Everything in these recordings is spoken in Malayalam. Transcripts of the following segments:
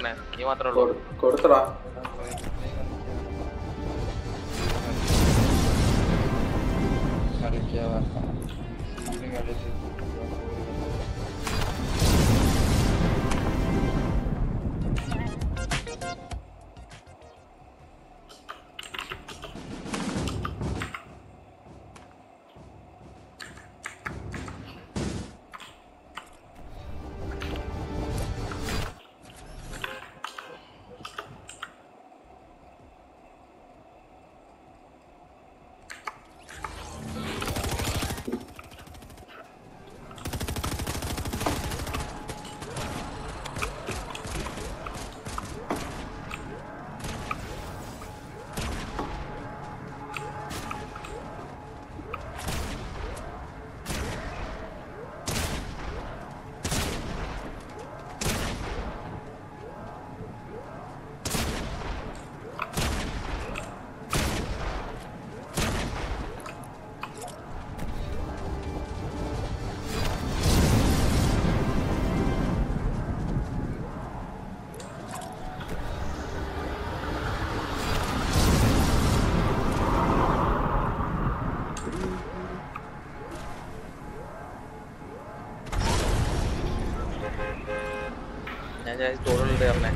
പറഞ്ഞേ നീ മാത്രമേ ഉള്ളൂ കൊടു- കൊടുത്തടാ കളിക്കാൻ കളിച്ച് ഞാൻ ഞാൻ സ്റ്റോറിലുണ്ട് പറഞ്ഞേ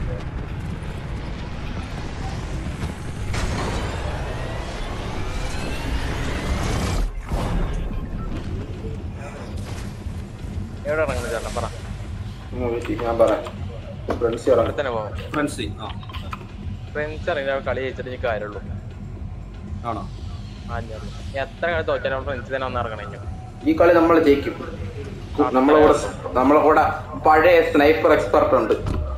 എവിടെ ഇറങ്ങുന്നത് ചേട്ടൻ പറ ഉം, വെയിറ്റ്, ഞാൻ പറയാം ഫ്രണ്ട്സ് ഇവിടെ ഇറങ്ങും തന്നെ പോവാം ഫ്രണ്ട്സി ആ ഫ്രണ്ട്സ് ഇറങ്ങി കളി ജയിച്ചിട്ട് എനിക്ക് കാര്യമുള്ളൂ ആണോ ആ ഞാൻ ഞാൻ എത്ര കളി തോറ്റാലും ഫ്രണ്ട്സ് തന്നെ ഒന്ന് ഇറങ്ങണം ഈ കളി നമ്മൾ ജയിക്കും നമ്മളെ കൂടെ നമ്മളെ കൂടെ പഴയ സ്നൈപ്പർ എക്സ്പെർട്ട് ഉണ്ട്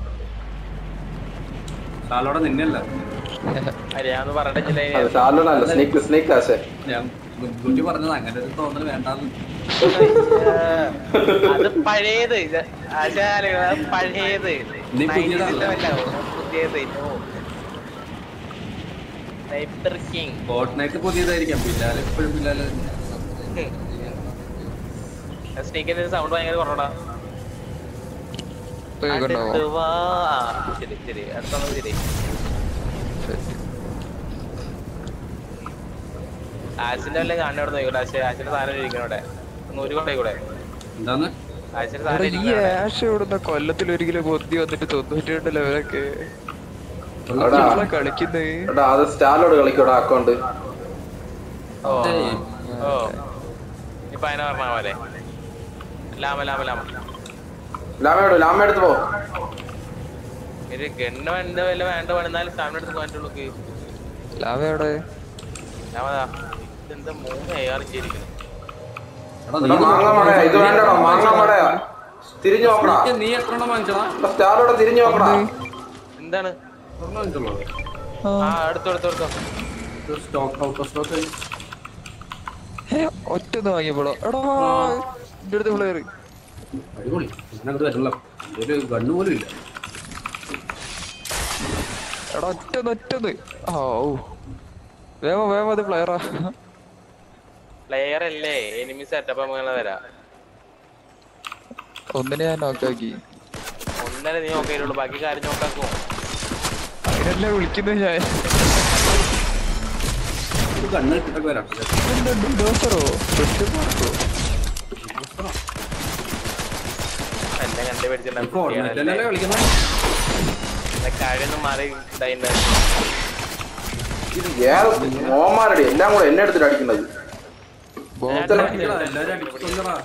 സാലോടെ നിന്നല്ല അറിയാന്ന് പറഞ്ഞിട്ടില്ല അത് സാലൂണല്ല സ്നേക്ക് സ്നേക്ക് ആശേ ഞാൻ മുൻകൂട്ടി പറഞ്ഞത് അങ്ങനെ ഒരു തോന്നൽ വേണ്ടാന്ന് അത് പഴയത് ഇത് ആശാല് അത് പഴയത് നീ പുതിയതാണല്ലോ. 90s അല്ല, പുതിയത് സ്നൈപ്പർ കിങ് ഫോർട്ട്നൈറ്റ് പുതിയതായിരിക്കാം പിന്നാലെ എപ്പോഴും പിന്നാലെ സ്നേക്കിന്റെ സൗണ്ട് ഭയങ്കര കുറവാ ഇപ്പൊ കേൾക്കണ്ടാവോ അടുത്ത് വാ ആ, ശരി ശരി അടുത്തൊന്നും ശരി ആശിന്റെ വല്ല കാണുന്ന അവിടെ നോക്കിക്കോട്ടെ ആശ ആശിന്റെ സാധനം ഇരിക്കണം ഇവിടെ ഒന്ന് ഒരു കൊണ്ടേ കൂടെ എന്താന്ന് ആശിന്റെ എടാ, സാധനം ഈ ഇരിക്കണം അവിടെ. ആഷ് ഇവിടുന്ന് കൊല്ലത്തിൽ ഒരു കിലോ പൊന്തി വന്നിട്ട് തൊണ്ണൂറ്റി രണ്ട് ലെവലൊക്കെ എടാ ഇവിടെ കളിക്കുന്നത് എടാ അത് സ്റ്റാലോട് കളിക്കൂടാ അക്കൗണ്ട് ഓ ഏയ്. ഓ ഇപ്പൊ അതിനെ പറഞ്ഞ പോലെ ലാമ ലാമ ലാമ ലാമയോട് ലാമ എടുത്ത് പോ ഒരു ഗണ്ണ് വേണ്ട വല്ല വേണ്ട വേണമെന്നാലും സ്റ്റാമിന എടുത്ത് പോകാൻ പറ്റുള്ളൂ ലാവ എവിടെ ലാമതാ ഇതെന്താ മൂന്ന് ഏറെ ചെയ്തിരിക്കുന്നു എടാ, എടാ, നീ മാങ്ങ മടയാ ഇത് വേണ്ടടാ മാങ്ങ മടയാ തിരിഞ്ഞു നോക്കടാ നിനക്ക് നീ എത്ര എണ്ണം വാങ്ങിച്ചടാ എടാ, സ്റ്റാലോടെ തിരിഞ്ഞു നോക്കടാ എന്താണ് ഒരെണ്ണം വാങ്ങിച്ചുള്ളൂ ആ എടുത്തോ എടുത്തോ എടുത്തോ സ്റ്റോക്ക് ഔട്ട് ഓഫ് സ്റ്റോക്ക് ഏ, ഒറ്റന്ന് വാങ്ങിയപ്പോഴോ എടാ എന്റെ അടുത്ത് പ്ലെയർ അടിപൊളി ഇതിനകത്ത് വരില്ല ഒരു ഗണ്ണ് പോലും ഇല്ല എടാ ഒറ്റന്ന് ഒറ്റന്ന് ആ ഓ വേഗം വേഗം അത് പ്ലെയറാ പ്ലെയർ അല്ലേ എനിമി സെറ്റപ്പ് അങ്ങനെ തരാം ഒന്നിനെ ഞാൻ നോക്കാക്കി ഒന്നര നീ നോക്കിയുള്ളൂ ബാക്കി കാര്യം നോക്കാക്കുമോ അതിനല്ലേ വിളിക്കുന്നത് ഞാൻ ഒരു ഗണ്ണ് കിട്ടൊക്കെ വരാം എന്താ ഡിഡോസറോ മാർക്കോ എന്നെ കണ്ടു ഫോർട്ട്നൈറ്റിലല്ലേ കളിക്കുന്നത് കഴിയൊന്നും മാറി ഇതായിണ്ട് ഇത് ഏത് മോമാരടി എല്ലാം കൂടെ എന്നെ എടുത്തിട്ട് അടിക്കുന്നത് എല്ലാരും അടിക്കൊല്ലടാ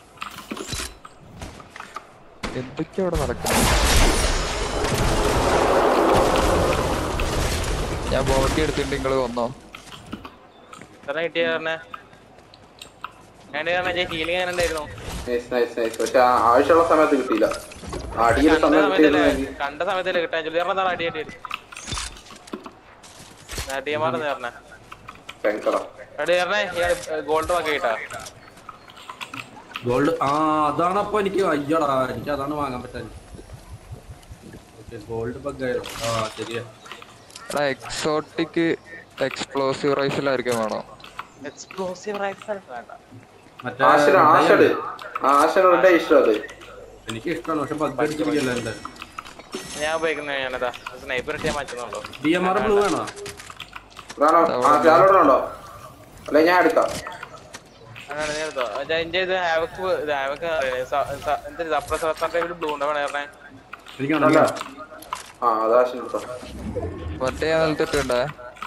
എന്തൊക്കെയാ അവിടെ നടക്കുന്നത് ഞാൻ ബോട്ടി എടുത്തിട്ട് നിങ്ങള് വന്നോ എത്ര കിട്ടിയ പറഞ്ഞേ ഞാൻ പറഞ്ഞ ഹീലിംഗ് എങ്ങനെ ഉണ്ടായിരുന്നു നൈസ് നൈസ് നൈസ് പക്ഷെ ആ ആവശ്യമുള്ള സമയത്ത് കിട്ടിയില്ല ആ അടിയുടെ കണ്ട സമയത്ത് സമയത്തല്ലേ കിട്ടിയിരുന്നെങ്കിൽ കണ്ട സമയത്തല്ലേ കിട്ടാൻ ചൊല്ലി പറഞ്ഞാൽ അടി അടി അടി അടിയമാർന്ന് പറഞ്ഞേ ഭയങ്കര അടി പറഞ്ഞേ ഗോൾഡ് വാക്കി കിട്ടാ ഗോൾഡ് ആ അതാണ് അപ്പൊ എനിക്ക് അയ്യടാ എനിക്ക് അതാണ് വാങ്ങാൻ പറ്റാൻ ഗോൾഡ് ബഗ്ഗായോ ആ ശരിയാ എടാ എക്സോട്ടിക് എക്സ്പ്ലോസീവ് റൈഫിലായിരിക്കും വേണോ എക്സ്പ്ലോസീവ് റൈഫിൾ വേണ്ട മറ്റേ ആശന ആശട് ആ ആശനോടെ ഇഷ്ടം അത് എനിക്ക് ഇഷ്ടമാണ് പക്ഷെ ബഗ് അടിച്ചിരിക്കല്ലോ എന്തായാലും ഞാൻ ഉപയോഗിക്കുന്നത് ഞാനതാ സ്നൈപ്പർ ഇട്ട് ഞാൻ മാറ്റുന്നുണ്ടോ ഡി എം ആർ ബ്ലൂ വേണോ വേണോ ആ ചാലോടുണ്ടോ അല്ലെ ഞാൻ എടുക്കാം അതാണ് ഞാൻ എടുത്തോ എന്റെ ഇത് ഹാവക്ക് ഇത് ഹാവക്ക് എന്ത് സപ്രസർ ടൈമിൽ ബ്ലൂ ഉണ്ടോ പറഞ്ഞേ എനിക്കാണോ അല്ല ആ അതാശം എടുത്തോ മറ്റേ ഞാൻ നിലത്തിട്ടുണ്ടേ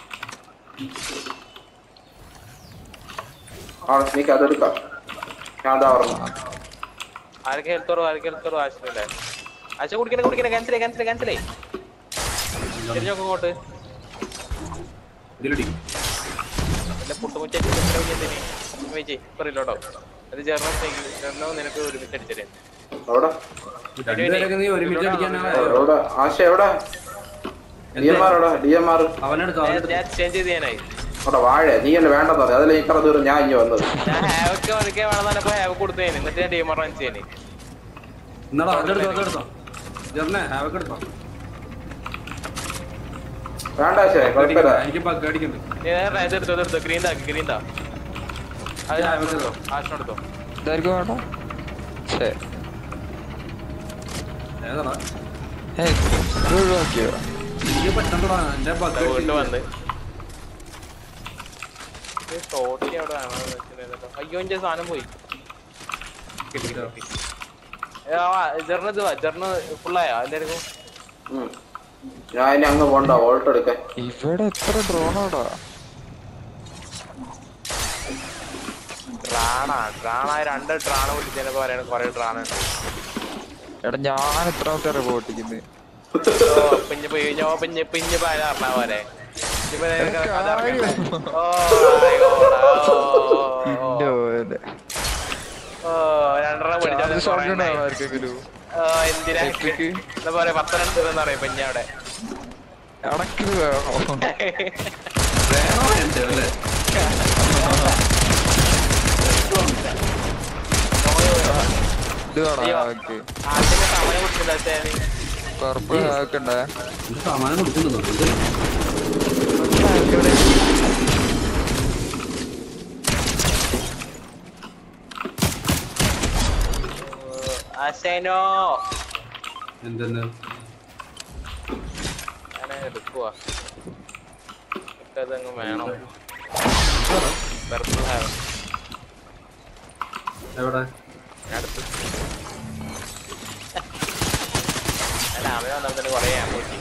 ആ സ്നീക്ക് അതെടുക്കാം ഞാൻ അതാ പറഞ്ഞു ആരൊക്കെ ഹെൽത്തോറോ ആരൊക്കെ ഹെൽത്തോറോ ആശുപത്രി ആശ കുടിക്കണേ കുടിക്കണേ ക്യാൻസലേ ക്യാൻസലേ ക്യാൻസലേ തിരിഞ്ഞോക്ക് ഇങ്ങോട്ട് ഇതിലടി എന്റെ പുട്ടുമുറ്റ വെച്ചേ പറയില്ലോട്ടോ അത് ചേർന്നോ ചേർന്നോ നിനക്ക് ഒരുമിച്ച് അടിച്ചേ അവിടെ രണ്ടുപേരൊക്കെ നീ ഒരുമിച്ച് അടിക്കാനാണ് എവിടെ ആശ എവിടെ ഡി എം ആർ എവിടെ ഡി എം ആർ അവനെടുത്തോ അവനെടുത്തോ ഞാൻ ചേഞ്ച് ചെയ്ത് ഞാനായി അവിടെ വാഴ നീ എന്നെ വേണ്ടെന്ന് പറഞ്ഞു അതിൽ ഇത്ര ദൂരം ഞാൻ ഇനി വന്നത് ഞാൻ ഹാവക്ക് വരയ്ക്കാൻ വേണമെന്ന് പറഞ്ഞപ്പോ ഹാവ് കൊടുത്തു ഞാൻ എന്നിട്ട് ഞാൻ ടീമർ റൺ ചെയ്യാൻ എന്നാടാ അതെടുത്തോ അതെടുത്തോ ജെറിനെ ഹാവൊക്കെ എടുത്തോ വേണ്ട ആശേ കുഴപ്പമില്ല എനിക്ക് പഗ് അടിക്കണ്ട് ഇതെടുത്തോ ഇതെടുത്തോ ഗ്രീൻ താക്കി ഗ്രീൻ താ അത് ഞാൻ ഇവിടെ എടുത്തോ. ആശനെടുത്തോ ഇതായിരിക്കും വേണ്ട ശേ ഏതാടാ ഏയ് ഇത് ഒഴിവാക്കിയോ എനിക്ക് പറ്റണ്ടടാ എന്റെ പഗ് വീട്ടിൽ വന്ന് ഇത് ടോട്ടി അവിടെ വേണോ എന്ന് വെച്ചിട്ടുണ്ടായിരുന്നല്ലോ. അയ്യോ എന്റെ സാധനം പോയി കിട്ടി, കിട്ടി. ഏ, ആ, ജെറിന് ഇത് വാ ജെറിന് ഫുള്ളായോ എല്ലാവർക്കും ഉം. ഞാൻ ഇനി അങ്ങ് പോണ്ട വോൾട്ട് എടുക്കാൻ ഇവിടെ എത്ര ഡ്രോണാടാ ട്രാണാ ട്രാണ രണ്ട് ട്രാണ വിളിച്ചതിനൊക്കെ പറയണ കൊറേ ട്രാണ ഉണ്ട് എടാ ഞാൻ എത്രാമത്തെ റിപ്പോർട്ടിക്കുന്നത് ഓ, പിഞ്ഞ് പിഞ്ഞോ പിഞ്ഞ് പിഞ്ഞ് പാല പറഞ്ഞ പോലെ ഇപ്പൊ നിനക്ക് കഥ അറിയണ്ടേ? ഓ, ആയിക്കോട്ടെ. ഓ, ഓ, ഓ. ഓ, രണ്ടെണ്ണം പിടിച്ചാൽ കുറേ ആർക്കെങ്കിലും ഓ, എന്തിനാ എത്രയ്ക്ക്? എന്താ പറയാ പത്തെണ്ണം തീർന്ന് പറയും പിഞ്ഞ അവിടെ അടക്കിത് വേണോ വേണോ എന്റെ അല്ലേ ഇത് വേണോ അയ്യോ. ഹാക്ക് ആദ്യമേ സമയം കൊടുത്തില്ല ചേച്ചി പർപ്പിൾ ഹാക്ക് ഉണ്ടേ ഇത് സാമാനം കൊടുക്കുന്നുണ്ടോ ഇത് ആശേനോ എന്തെന്ന് ഞാൻ എടുക്കുവാ അതങ്ങ് വേണം Purple have. എവിടെ അടുത്ത് അല്ല അവൻ വന്നതിന് കൊറേ ആഘോഷി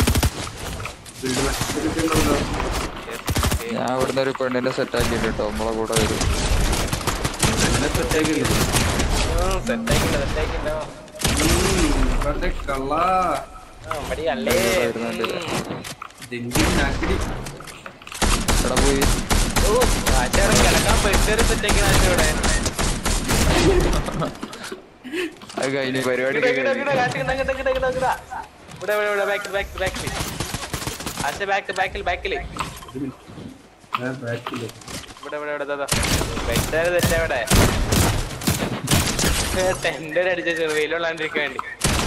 ബിൽഡ് ഞാൻ ഇവിടുന്ന് ഒരു പെണ്ണിനെ സെറ്റ് ആക്കിയിട്ട് കേട്ടോ നമ്മളെ കൂടെ വരും എങ്ങനെ സെറ്റാക്കി സെറ്റാക്കില്ല സെറ്റാക്കില്ലോ കള്ള മടി അല്ലേ വരുന്നുണ്ട്. ഡെങ്കി നാക്കിടി എടാ പോയി ഓ ആച്ചാരം കിടക്കാൻ പെട്ടൊരു സെറ്റാക്കി ഇവിടെ അത് കഴിഞ്ഞ് പരിപാടി ഇവിടെ ഇവിടെ ഇവിടെ കാട്ടിക്കണ്ട ഇങ്ങോട്ട് ഇങ്ങോട്ട് ഇങ്ങോട്ട് ഇങ്ങോട്ട്. ഇവിടെ ഇവിടെ ഇവിടെ ബാക്കിൽ ബാക്കിൽ ബാക്കിൽ ആശ ബാക്ക് ബാക്കിൽ ബാക്കിൽ ബാക്കില് ഇവിടെ ഇവിടെ ഇവിടെ ദാ വെച്ചാല് തെറ്റാ ഇവിടെ ടെൻഡർ അടിച്ച ചെറുവയിലുള്ളാണ്ടിരിക്കാൻ വേണ്ടി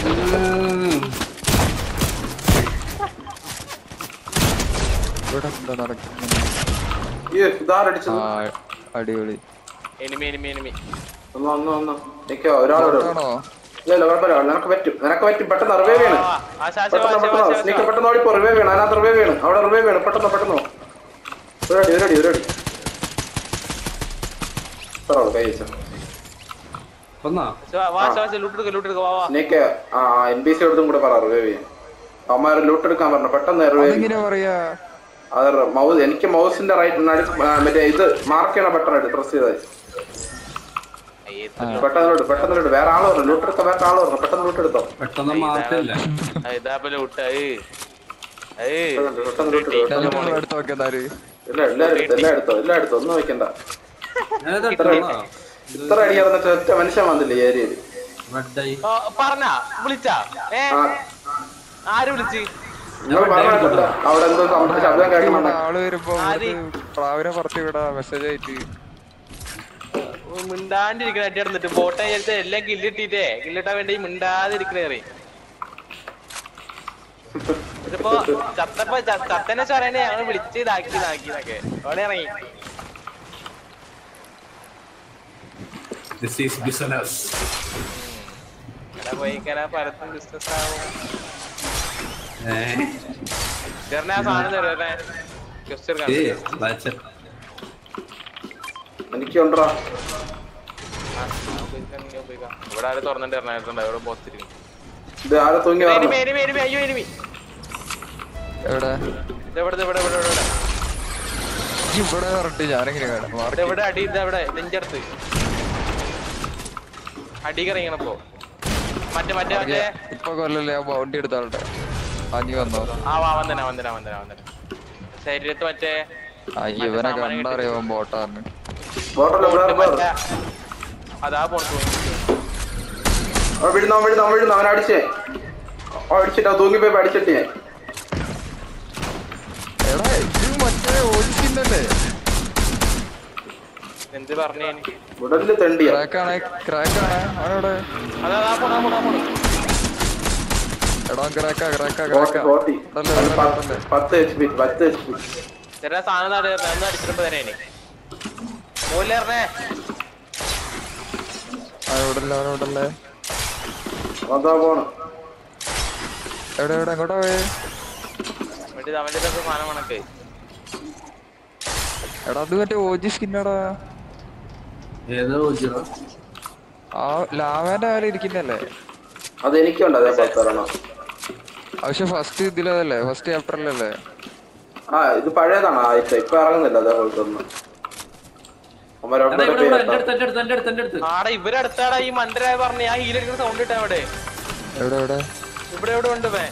ഇവിടെ എന്താ നടക്കുന്നത് ഈ ഇതാരടിച്ചത് ആ അടിപൊളി എനിമി എനിമി എനിമി ഒന്ന് ഒന്ന് ഒന്ന് നിക്കോ ഒരാളോട് ആണോ ഇല്ല ഇല്ല കുഴപ്പമില്ല നിനക്ക് പറ്റും നിനക്ക് പറ്റും പെട്ടെന്ന് റിവൈവ് ചെയ്യണം ആശ ആശ പെട്ടെന്ന് ആശ പെട്ടെന്ന് ആശ സ്നീക്ക് പെട്ടെന്ന് ഓടിപ്പോ റിവൈവ് ചെയ്യണം അതിനകത്ത് റിവൈവ് ചെയ്യണം അവിടെ റിവൈവ് ചെയ്യണം പെട്ടെന്ന് പെട്ടെന്ന് ഒരടി ഒരടി ഒരടി ഇത്ര ആള് കൈ വെച്ചു ഒന്നാ വാ ആശ ആശ ലൂട്ടെടുക്ക ലൂട്ടെടുക്ക വാ വാ സ്നേക്ക് ആ എൻ ബി സി എടുത്തും കൂടെ പറ റിവൈവ് ചെയ്യാൻ അവന്മാർ ലൂട്ട് എടുക്കാൻ പറഞ്ഞു പെട്ടെന്ന് റിവൈവ് അതെങ്ങനെ പറയാ അത് മൗസ് എനിക്ക് മൗസിന്റെ റൈറ്റ് മറ്റേ ഇത് മാർക്ക് ചെയ്യണ ബട്ടൺ എടുത്ത് പ്രസ് ചെയ്താൽ അയ്യേ, പെട്ടെന്ന് ലൂട്ട് പെട്ടെന്ന് ലൂട്ട് വേറെ ആള് പറഞ്ഞു ലൂട്ട് എടുത്ത വേറെ ആള് പറഞ്ഞു പെട്ടെന്ന് ലൂട്ട് എടുത്തോ പെട്ടെന്ന് മാർക്കല്ല ആ, ഇതാ ലൂട്ട് ഏയ് ഏയ് പെട്ടെന്ന് പെട്ടെന്ന് ലൂട്ട് എടുത്തോ. പെട്ടെന്ന് നമ്മൾ എടുത്ത് നോക്കിയതാര് ഇല്ല എല്ലാം എടുത്തോ എല്ലാം എടുത്തോ എല്ലാം എടുത്തോ ഒന്നും വെക്കണ്ട ഏതാ ഇട്ടോളാ? ഇത്ര അടി കിടന്നിട്ട് ഒറ്റ മനുഷ്യൻ വന്നില്ല ഈ ഏരിയയിൽ റെഡായി ഓ, പറഞ്ഞാ വിളിച്ചാ ഏ ആ ആര് വിളിച്ച് നിങ്ങൾ പറഞ്ഞിട്ടില്ല അവിടെ എന്തോ സൗണ്ട് ശബ്ദം കേൾക്കണമെന്ന് ആള് വരുമ്പോ ആര്? പ്രാവിനെ പറത്തി വിടാ മെസ്സേജ് ആയിട്ട് മിണ്ടാണ്ടിരിക്കണ അടി നടന്നിട്ട് ബോട്ടെ വിചാരിച്ച എല്ലാം കില്ലിട്ടിട്ടേ കില്ലിട്ടാൻ വേണ്ടി മിണ്ടാതിരിക്കണേ ഇതിപ്പോ ചത്തപ്പോ ച- ചത്തനെ ചൊറേനെ ഞങ്ങൾ വിളിച്ച് ഇതാക്കി ഇതാക്കി ഇതൊക്കെ അവിടെ ഇറങ്ങി ദിസ് ഈസ് ബിസിനസ് ഇവിടെ പോയി കല പലത്തും ബിസിനസ് ആവും ഏ ചേട്ടനെ ആ സാധനം തരുവേ ക്വസ്റ്റ്യൻ ഏ വാച്ച എനിക്കുണ്ടോ ഇവിടെ ആരും തുറന്നിട്ട് എറണാകുളത്തുണ്ട് ഇവിടെ പോത്തിരിക്കും ഇത് ആരെ തൂങ്ങി എനിമി പറഞ്ഞു എനിമി എനിമി അയ്യോ എനിമി എവിടെ ഇത് ഇവിടെ ഇത് ഇവിടെ ഇവിടെ ഇവിടെ ഈ ഇവിടെ പറഞ്ഞിട്ട് ഞാനെങ്ങനെ കാണാം ഇവിടെ മാർക്ക് ഇവിടെ അടി ഇത് ഇവിടെ നെഞ്ചടുത്ത് അടി കറിയണപ്പോ മറ്റേ മറ്റേ മറ്റേ ഇപ്പൊ കൊല്ലല്ലേ ആ ബൗണ്ടി എടുത്താളുടെ അഞ്ഞു വന്നോ ആ വാ വന്നന വന്നന വന്നന വന്നന ശരീരത്ത് മറ്റേ ആ ഇവനെ കണ്ടറിയോ ബോട്ടാന്ന് ബോട്ടല്ലേ ഇവിടെ മറ്റേ അതാ പോണു അവൻ വിടുന്നു അവൻ വിടുന്നു അവൻ വിടുന്നു അവൻ അടിച്ചേ അവൻ അടിച്ചിട്ട് അവൻ തൂങ്ങിപ്പോയി അടിച്ചിട്ട് ഞാൻ എടാ ഇത് മറ്റേ ഓടിക്കുന്നല്ലേ എന്ത് പറഞ്ഞു ഞാൻ ഉടലില് തെണ്ടിയ ക്രാക്കാണ് ക്രാക്കാണ് അവനവിടെ അതാ അതാ പോണാ പോണാ പോണു എടാ ക്രാക്കാ ക്രാക്കാ ഫോർട്ടി ക്രാക്കാ ഫോർട്ടി ഉണ്ടല്ലേ, അവന് ഉണ്ടല്ലേ, പത്ത് ഉണ്ടല്ലേ. പത്ത് എച്ച് പി പത്ത് എച്ച് പി ചേട്ടാ സാധനം നാട് ഒന്ന് അടിച്ചിട്ട് തന്നെ ഇനി മൂലേറിനെ അവനോടല്ലേ അവനോടല്ലേ അതാ പോണം എവിടെ എവിടെ എങ്ങോട്ടാ പോയേ വേണ്ടി അവന്റെ ഒക്കെ സാധനം കണക്ക് എടാ അത് മറ്റേ ഓജി സ്കിന്നടാ ഏതോ ഉജ്ജറ ആ ലാവേന്റെ കാലം ഇരിക്കുന്നല്ലേ അത് എനിക്കുണ്ട് അതേ പത്തെണ്ണം പക്ഷെ ഫസ്റ്റ് ഇതിലല്ലേ ഫസ്റ്റ് ചാപ്റ്ററിലല്ലേ ആ ഇത് പഴയതാണ് ആഴ്ച ഇപ്പൊ ഇറങ്ങുന്നില്ല അതേപോലത്തെ ഒന്നും അവന്മാരവിടെ എടാ ഇവിടെ പേര് ഇവിടെ എന്റെ എത്താം. അടുത്ത് എന്റെ അടുത്ത് എന്റെ അടുത്ത് എന്റെ അടുത്ത് ആടെ ഇവരടുത്താടാ ഈ മന്ത്രായ പറഞ്ഞ ആ ഹീലെടുക്കുന്ന സൗണ്ട് ഇട്ടാ അവിടെ എവിടെ എവിടെ ഇവിടെ എവിടെ ഉണ്ട് വേ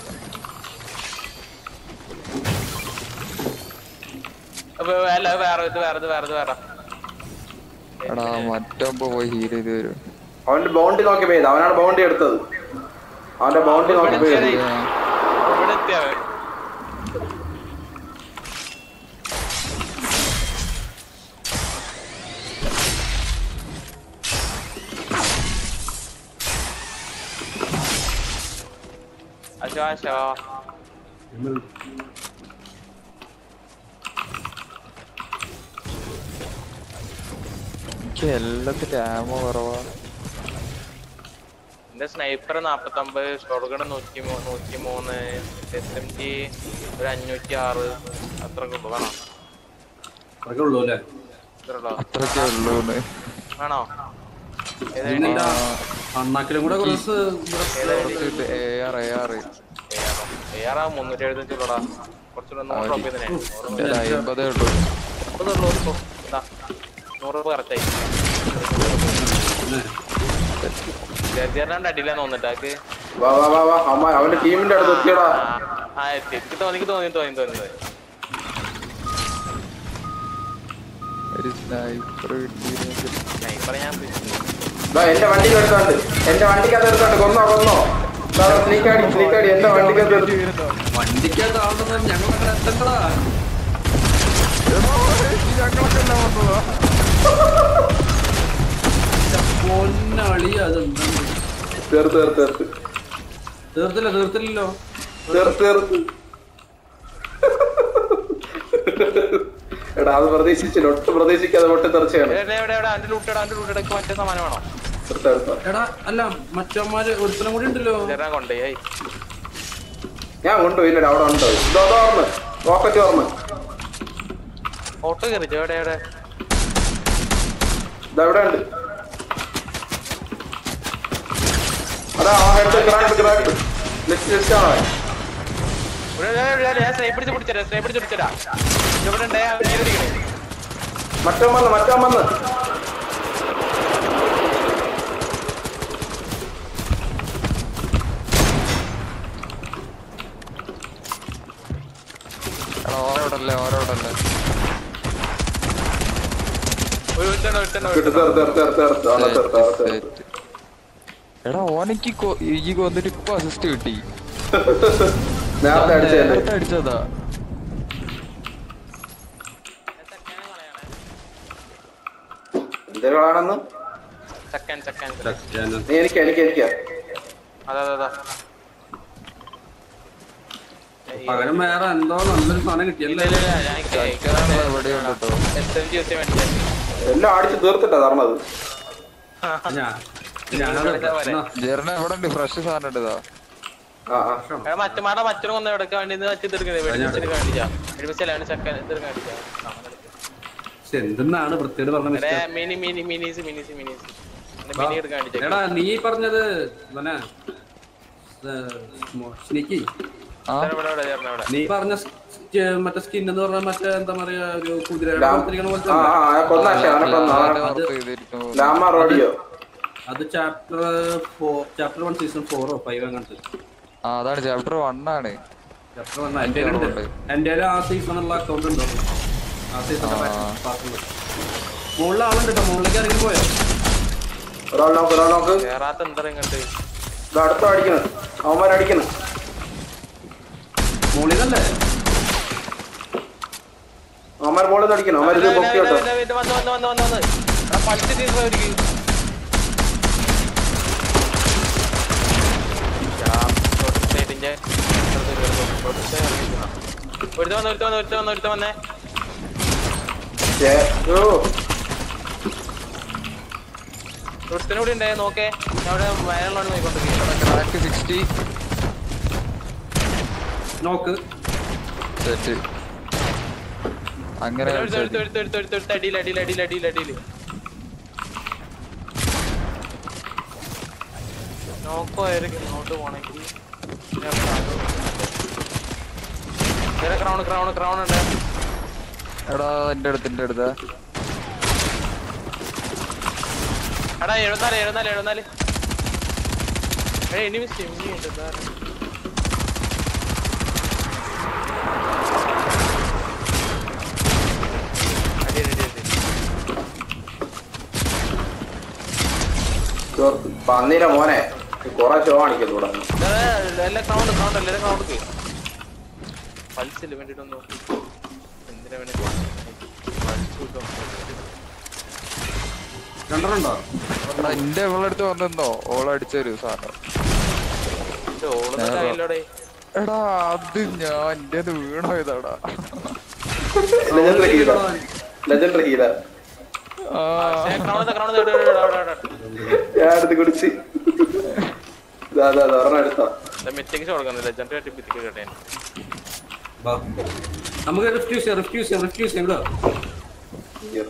അപ്പൊ അല്ല വേറെ ഇത് വേറെ ഇത് വേറെ ഇത് വേറെ എടാ മറ്റമ്പോ പോയി ഹീൽ ചെയ്ത് വരും അവന്റെ ബൗണ്ടി നോക്കി പോയത് അവനാണ് ബൗണ്ടി എടുത്തത് അവന്റെ ബൗണ്ടി നോക്കി പോയത് ഇവിടെ എത്തിയാവേ അശോ അശോ എനിക്ക് എല്ലാത്തിന്റെ ആമോ കുറവാ എന്റെ സ്നൈപ്പർ നാപ്പത്തൊമ്പത് ഷോർഗൺ നൂറ്റി മൂ- നൂറ്റി മൂന്ന് എസ് എം ജി ഒരു അഞ്ഞൂറ്റി ആറ് അത്രയൊക്കെ ഉള്ളു വേണോ അതൊക്കെ ഉള്ളൂ അല്ലേ ഇത്ര ഉള്ളോ അത്രക്കേ ഉള്ളൂന്ന് വേണോ ഇതിന്റെ അണ്ണാക്കിലും കൂടെ കുറച്ച് എ ആർ എ ആർ ഏറാ മുന്നൂറ്റി എഴുപത്തഞ്ച് ഉള്ളടാ കുറച്ചുകൂടെ നൂറ് രൂപ തന്നെ നൂറ് അമ്പതേ ഉള്ളൂ മുപ്പത് ഉള്ളൂ ഇപ്പൊ. ഇതാ നൂറ് രൂപ കറക്റ്റായി ജർജറിനാണ്ട് അടിയിലാന്ന് തോന്നിട്ടാക്ക് വാ വാ വാ വാ അമ്മ അവന്റെ ടീമിന്റെ അടുത്ത് എത്തിയടാ ആ എത്തി എനിക്ക് തോന്നി എനിക്ക് തോന്നി തോന്നി തോന്നി തോന്നി ഒരു സ്നൈപ്പർ കിട്ടി സ്നൈപ്പർ ഞാൻ പിടിച്ചു. ദാ എന്റെ വണ്ടിക്ക് എടുത്തോണ്ട് എന്റെ വണ്ടിക്കകത്ത് എടുത്തോണ്ട് കൊന്നോ കൊന്നോ സ്നീക്കാടി സ്നീക്കാടി എന്റെ വണ്ടിക്കകത്ത് എടുത്ത് വണ്ടിക്കകത്ത് ആവുന്നത് ഞങ്ങൾ അങ്ങനെ എത്തണ്ടടാ പൊന്നളി അതെന്താ തീർത്ത് തീർത്ത് തീർത്ത് തീർത്തില്ല തീർത്തില്ലല്ലോ തീർത്ത് തീർത്ത് എടാ അത് പ്രതീക്ഷിച്ചില്ല ഒട്ടും പ്രതീക്ഷിക്കാതെ പൊട്ടി തെറിച്ചാണ് എവിടെ എവിടെ എവിടെ അന്റെ ലൂട്ടടാ അന്റെ ലൂട്ടടക്ക് മറ്റേ സമാനം വേണോ എടുത്തോ എടുത്തോ എടാ അല്ല മറ്റന്മാര് ഒരുത്തനും കൂടി ഉണ്ടല്ലോ ജറാൻ കൊണ്ടുപോയി ഞാൻ കൊണ്ടുപോയില്ലടാ അവിടെ ഉണ്ടോ ഇതോ അതോ ഓർമ്മ റോക്കറ്റ് ഓർമ്മ ഓട്ടോ കയറിച്ചോ എവിടെ എവിടെ ഇതാ ഇവിടെ ഉണ്ട് അതാ ആ head crack crack list list ആണോ ഇവിടെ ഇവിടെ, ഇവിടെ, ഇവിടെ, ഞാൻ സ്നൈപ്പ് പിടിച്ച് പിടിച്ചരാ സ്നൈപ്പ് പിടിച്ച് പിടിച്ചരാ ഇവിടെ ഉണ്ടേ അവർ നീരടിക്കണേ മറ്റോ വന്ന് മറ്റോ വന്ന് എടാ ഓരോടല്ലേ ഓരോടല്ലേ ഒരു ഒരുത്തണ്ട ഒരുത്തണ്ട കിട്ടു തീർത്ത് തീർത്ത് തീർത്ത് തീർത്ത് അവനെ തീർത്ത് അവനെ തീർത്ത് എടാ ഓനക്ക് കൊ- ഈ കൊന്നിട്ട് ഇപ്പൊ അസിസ്റ്റ് കിട്ടി നേരത്തെ അടിച്ചതല്ലേ നേരത്തെ അടിച്ചതാ എന്തിനാണെന്ന് ചക്കൻ ചക്കൻ നീ എനിക്ക് എനിക്ക് എനിക്ക് അതാ അതാ അതാ പകരം വേറെ എന്തോ നല്ലൊരു സാധനം ഇല്ല കിട്ടിയല്ലേ ഇല്ല ഇല്ല ഞാൻ ഇവിടെ ഉണ്ട് കേട്ടോ എസ് എം ജി യൂസ് ചെയ്യാൻ വേണ്ടി എല്ലാം അടിച്ച് തീർത്തിട്ടാ തരണത് ഞാൻ ഞാനത് ഇതാ വരെ. എന്നാ, ജെറിന എവിടെ ഉണ്ട് ഫ്രഷ് സാധനം ഉണ്ട് ഇതാ ആ ആ എടാ മറ്റന്മാരുടെ മറ്റൊരു കൊന്ന എവിടെ വേണ്ടി മറ്റു തീർക്കുന്നത് വെടിവെച്ചെടുക്കാൻ വേണ്ടിച്ചാ വെടിവെച്ചല്ലാണ് ചക്കൻ തീർക്കാൻ വേണ്ടിച്ചാ പക്ഷെ എന്തെന്നാണ് വൃത്തിയോട് പറഞ്ഞ എടാ mister mini mini minis minis minis mini എടുക്കാൻ വേണ്ടിച്ചാ എടാ നീ പറഞ്ഞത് പിന്നെ സ്നിക്കി ആ ഇവിടെ ഇവിടെ ചേർന്ന ഇവിടെ നീ പറഞ്ഞ സ്- മറ്റേ സ്കിൻ എന്ന് പറഞ്ഞ മറ്റേ എന്താ പറയാ ഒരു കുതിരയുടെ ലാം- പോലത്തിരിക്കണ പോലത്തെ ആ ആ ആ, കൊന്ന പക്ഷെ അവനെ കൊന്ന ലാമാരെ അവനെ- വറുത്ത് ചെയ്തിരിക്കുന്നു. ലാമ റോഡിയോ അത് chapter four chapter one season ഫോറോ ഫൈവ് അങ്ങനത്തെ ആ അതാണ് ചാപ്റ്റർ വൺ ആണ് ചാപ്റ്റർ വൺ എന്റെ ഉണ്ട് എന്റെ ആ സീസണുള്ള അക്കൗണ്ട് ഉണ്ടോ ആ സീസണിന്റെ പാസ്വേഡ് മുകളിൽ ആളുണ്ട് കേട്ടോ മുകളിലേക്ക് ഇറങ്ങി പോയോ ഒരാൾ നോക്ക് ഒരാൾ നോക്ക് കേറാത്ത എന്താ ഇങ്ങോട്ട് ഇത് അടുത്ത അടിക്കണം അവന്മാരടിക്കണം മുകളിൽ നിന്നല്ലേ അവന്മാർ മോളിൽ നിന്ന് അടിക്കണം അവന്മാർ ഇത് പൊക്കി കേട്ടോ വന്ന് വന്ന് വന്ന് വന്ന് വന്ന് എടാ പഠിച്ച് തീർന്നവർക്ക് ഒരുത്ത വന്ന് ഒരുത്ത വന്ന് ഒരുത്ത വന്ന് ഒരുത്ത വന്നേ ഛേ, ഓ ഒരുത്തനും കൂടി ഉണ്ടായേ നോക്കേ ഞാൻ അവിടെ വയനാട്ടിലാണ് പോയിക്കൊണ്ടിരിക്കുന്നത് ക്രാക്ക് സിക്സ്റ്റി നോക്ക് സെറ്റ് അങ്ങനെ എടുത്ത് എടുത്ത് എടുത്ത് എടുത്ത് എടുത്ത് എടുത്ത് അടിയിൽ അടിയിൽ അടിയിൽ അടിയിൽ അടിയിൽ നോക്കോ ആയിരിക്കും ഇങ്ങോട്ട് പോണെങ്കിൽ ക്രൗൺ ക്രൗൺ ക്രൗൺ ഉണ്ട് എടാ എന്റെ അടുത്ത് എന്റെ അടുത്ത് എടാ എഴുന്നാല് എഴുന്നാല് എഴുന്നാല് എടാ ഇനി മിസ് ഇനി ഉണ്ട് എന്താ അടി അടി അടി ചോർത്ത്. പന്നീരെ മോനെ കൊറേ ഷോ കാണിക്കുന്നു ഇവിടെ എല്ലാം ക്രൗണ്ട് ക്രൗണ്ട് എല്ലാരും ക്രൗണ്ട് പൾസില്ല വേണ്ടിട്ടൊന്നും എന്തിനാ വേണ്ടി പൾസ് കിട്ടും രണ്ടെണ്ണുണ്ടോ എടാ എന്റെ ഇവളടുത്ത് വന്നിരുന്നോ ഓളടിച്ചൊരു സാധനം ഇത് ഓളുന്ന കയ്യിലോടെ എടാ അത് ഞാൻ എന്റെ വീണോ ഇതാടാ legendary healer legendary healer Ah, crowned crowned ഞാൻ എടുത്ത് കുടിച്ച് ഇതാ അതാ ഒരെണ്ണം എടുത്തോ മിറ്റേക്ക് കൊടുക്കുന്നില്ല ജനറേറ്റ് ആയിട്ട് പിത്തിക്ക് കേട്ടേ വാ. നമുക്ക് റിഫ്യൂസ് ചെയ്യാം റിഫ്യൂസ് ചെയ്യാം റിഫ്യൂസ് ചെയ്യാം കേട്ടോ അയ്യോ.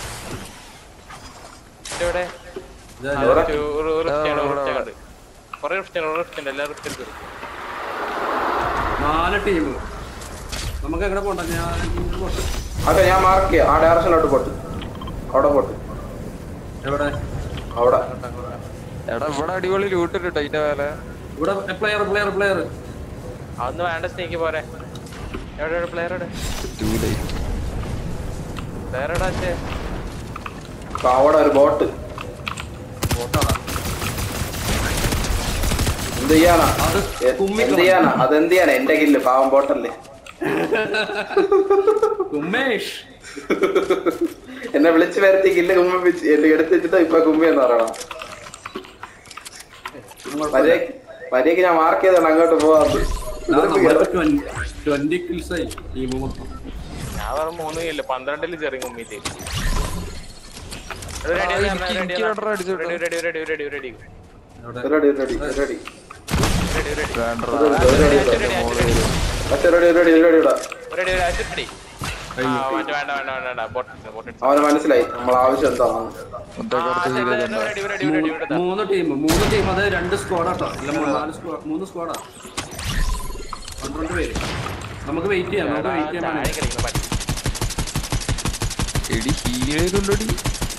ഇവിടെ ഇതാ ആ, ഞാൻ- ഒരു- ഒരു- ഒരു റിഫ്റ്റ് ഉണ്ട്, ഒരു റിഫ്റ്റ് ഉണ്ട്. കുറേ റിഫ്റ്റ് ഉണ്ട്, ഒരു റിഫ്റ്റ് ഉണ്ട്, എല്ലാ റിഫ്റ്റ് എടുക്കും. നാല് ടീം നമുക്ക് എങ്ങനെ പോണ്ട ഞാൻ ഇങ്ങോട്ട് പോട്ടെ. അതെ ഞാൻ മാർക്ക് ചെയ്യാം ആ ഡയറക്ഷനിലോട്ട് പോട്ട് അവിടെ പോട്ട് എവിടെ അവിടെ എടാ ഇവിടെ അടിപൊളി ലൂട്ടിട്ട് അതിന്റെ മേലെ ഇവിടെ പ്ലെയർ പ്ലെയർ പ്ലെയർ അതൊന്നും വേണ്ട സ്നേക്ക് പോരെ എവിടെ എവിടെ പ്ലെയർ എവിടെ ടൂ ലൈറ്റ് പ്ലെയർ എവിടെ അച്ഛേ അവിടെ ഒരു ബോട്ട് ബോട്ടാണ് എന്ത് ചെയ്യാനാ അത് എ- കുമ്മി എന്ത് ചെയ്യാനാ അതെന്ത് ചെയ്യാനാ എന്റെ കില്ല് പാവം ബോട്ടല്ലേ ഉമേഷ് എന്നെ വിളിച്ചു വരുത്തി കില്ല് കുമ്മിപ്പിച്ച് എന്റെ എടുത്ത് വെച്ചിട്ട് ഇപ്പൊ കുമ്മി എന്ന് പറയണം മര്യാദക്ക് മര്യാദക്ക് ഞാൻ മാർക്ക് ചെയ്താണ് അങ്ങോട്ട് പോവാന്ന് ട്വന്റി കിൽസ് ആയി ടീം മൊത്തം ഞാൻ വെറും മൂന്ന് കില്ല പന്ത്രണ്ടില് ചെറിയ കുമ്മിട്ട് ആ, എനിക്ക് എനിക്ക് രണ്ടെണ്ണം അടിച്ചിട്ടു. Ready ready ready ready ready എവിടെ ready ready ready ready ready വേണ്ടടാ അച്ഛൻ റെഡി റെഡി റെഡി ഇടാ റെഡി റെഡി ആ മറ്റേ വേണ്ട വേണ്ട വേണ്ട വേണ്ട ബോട്ട് ബോട്ട് അവന് മനസ്സിലായി നമ്മൾ ആവശ്യം എന്താണെന്ന് മുട്ട കുറച്ച് ചെയ്തിട്ടുണ്ടോ റെഡി റെഡി റെഡി റെഡി മൂന്ന് ടീം മൂന്ന് ടീം അത് രണ്ട് സ്ക്വാഡാട്ടോ അല്ല മൂന്ന് നാല് സ്ക്വാഡ് മൂന്ന് സ്ക്വാഡാ പന്ത്രണ്ട് പേര് നമുക്ക് വെയിറ്റ് ചെയ്യാം നമുക്ക് വെയിറ്റ് ചെയ്യാൻ ചായ വേണ്ടി കളിക്കുന്ന പറ്റി എടി ഹീൽ ചെയ്തുണ്ടോടി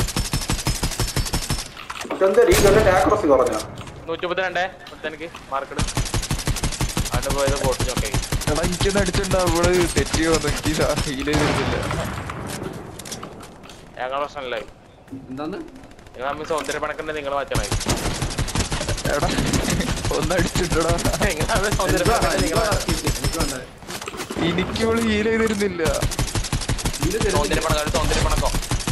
ഇതെന്താ ഈ കൊല്ലം ടാക്രോസ് കുറഞ്ഞോ നൂറ്റി മുപ്പത്തിരണ്ടേ എനിക്ക് മാർക്കട് അതിന്റെ പോയത് ബോട്ട് നോക്കേ എടാ എനിക്കൊന്നും അടിച്ചിട്ടുണ്ടാ അവള് തെറ്റി വന്നു എനിക്ക് ഹീൽ ചെയ്തിട്ടില്ല ഞങ്ങൾ പ്രശ്നമില്ല എന്താന്ന് നിങ്ങൾ തമ്മിൽ സൗന്ദര്യ പണക്കണ്ടേ നിങ്ങൾ മാറ്റണേ എടാ ഒന്ന് അടിച്ചിട്ടടാ നിങ്ങൾ തമ്മിൽ സൗന്ദര്യ എനിക്ക് വേണ്ട, പണക്കണ്ടേ നിങ്ങൾ എനിക്ക് വേണ്ട. എനിക്ക് അവള് ഹീൽ ചെയ്തിരുന്നില്ല ഇതില് തരുന്നില്ല. സൗന്ദര്യ പണക്കം ഒരു സൗന്ദര്യ പണക്കം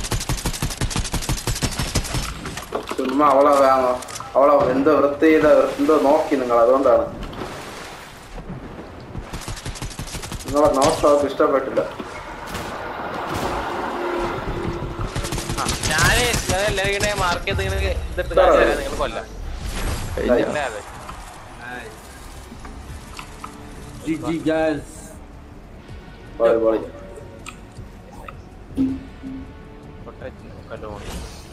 ചുമ്മാ അവളെ വേണോ അവളെ എന്തോ വൃത്തി ചെയ്ത എന്തോ നോക്കി നിങ്ങൾ അതുകൊണ്ടാണ് നിങ്ങളെ നോട്ട് അവർക്ക് ഇഷ്ടപ്പെട്ടില്ല ഞാന് ഞാൻ എല്ലാവരും ഇങ്ങനെ മാർക്ക് ചെയ്ത് ഇങ്ങനെ ഇതിട്ട് കാണിച്ചു തരാം നിങ്ങൾ കൊല്ലാം കഴിഞ്ഞ അല്ലേ അതെ ആയ്. GG guys. പോയി, പോയി. പൊട്ടച്ച് കണ്ടു